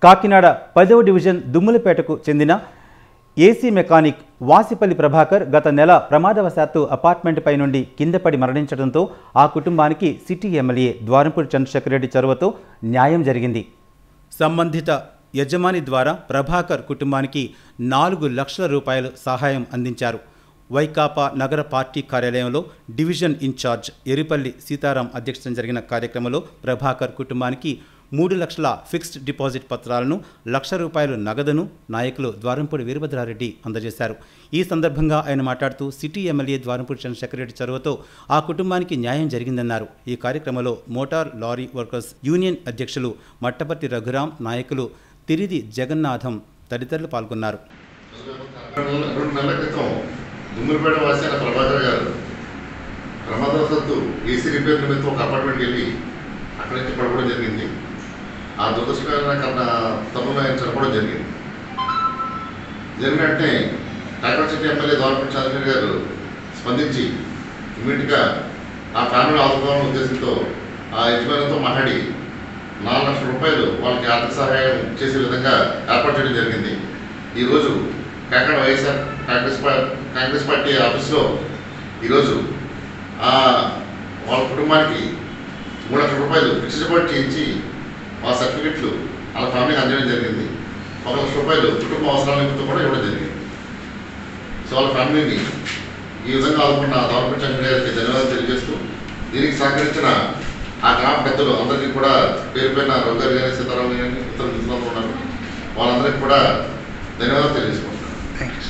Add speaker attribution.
Speaker 1: కాకినాడ పదవ డివిజన్ దుమ్ములపేటకు చెందిన AC mechanic వాసిపల్లి Prabhakar గత నెల ప్రమాదవశాత్తు అపార్ట్మెంట్పై నుండి కిందపడి మరణించడంతో ఆ కుటుంబానికి సిటీ ఎమ్మెల్యే ద్వారంపూడి చంద్రశేఖర్ రెడ్డి చొరవతో న్యాయం జరిగింది సంబంధిత యజమాని ద్వారా ప్రభాకర్ కుటుంబానికి నాలుగు లక్షల రూపాయలు సహాయం అందించారు వైకాపా నగర పార్టీ కార్యాలయంలో డివిజన్ ఇన్ఛార్జ్ ఎరిపల్లి సీతారాం అధ్యక్షతన జరిగిన కార్యక్రమంలో ప్రభాకర్ కుటుంబానికి మూడు లక్షల ఫిక్స్డ్ డిపాజిట్ పత్రాలను లక్ష రూపాయలు నగదును నాయకులు ద్వారంపూడి వీరభద్రారెడ్డి అందజేశారు ఈ సందర్భంగా ఆయన మాట్లాడుతూ సిటీ ఎమ్మెల్యే ద్వారంపూడి చంద్రశేఖర్ రెడ్డి చొరవతో ఆ కుటుంబానికి న్యాయం జరిగిందన్నారు ఈ కార్యక్రమంలో మోటార్ లారీ వర్కర్స్ యూనియన్ అధ్యక్షులు మట్టపర్తి రఘురాం నాయకులు తిరిది జగన్నాథం తదితరులు పాల్గొన్నారు
Speaker 2: రెండు రెండు నెలల క్రితం దుమ్ములపేట వాసి అయిన ప్రభాకర్ గారు ప్రమాదవశత్తు ఏసీ రిపేర్ నిమిత్తం ఒక అపార్ట్మెంట్కి వెళ్ళి అక్కడి నుంచి పడిపోవడం జరిగింది ఆ దురదృష్టకరమైన కన్నా తమ్ముడు ఆయన చనిపోవడం జరిగింది జరిగిన వెంటనే కాకినాడ సిటీ ఎమ్మెల్యే దోరపల్లి చంద్రశేఖర్ గారు స్పందించి ఇమీడియట్గా ఆ ఫ్యామిలీ ఆదుకోవాలనే ఉద్దేశంతో ఆ యజమానితో మాట్లాడి నాలుగు లక్షల రూపాయలు వాళ్ళకి ఆర్థిక సహాయం చేసే విధంగా ఏర్పాటు చేయడం జరిగింది ఈరోజు Kakinada YSR Congress party Congress party ఆఫీస్లో ఈరోజు ఆ వాళ్ళ కుటుంబానికి మూడు లక్షల రూపాయలు ఫిక్స్డ్ డిపాజిట్ చేయించి ఆ సర్టిఫికెట్లు వాళ్ళ ఫ్యామిలీకి అందజేయడం జరిగింది ఒక లక్ష రూపాయలు కుటుంబ అవసరాల నిమిత్తం కూడా ఇవ్వడం జరిగింది సో వాళ్ళ ఫ్యామిలీని ఈ విధంగా ఆదుకున్న గవర్నమెంట్ చంద్ర గారికి ధన్యవాదాలు తెలియజేస్తూ దీనికి సహకరించిన ఆ గ్రామ పెద్దలు అందరికీ కూడా పేరు పైన రఘు గారు కానీ సీతారాం గారు కానీ ఇతర మిత్రులందరూ ఉన్నారు వాళ్ళందరికీ కూడా ధన్యవాదాలు తెలియజేసుకుంటున్నాను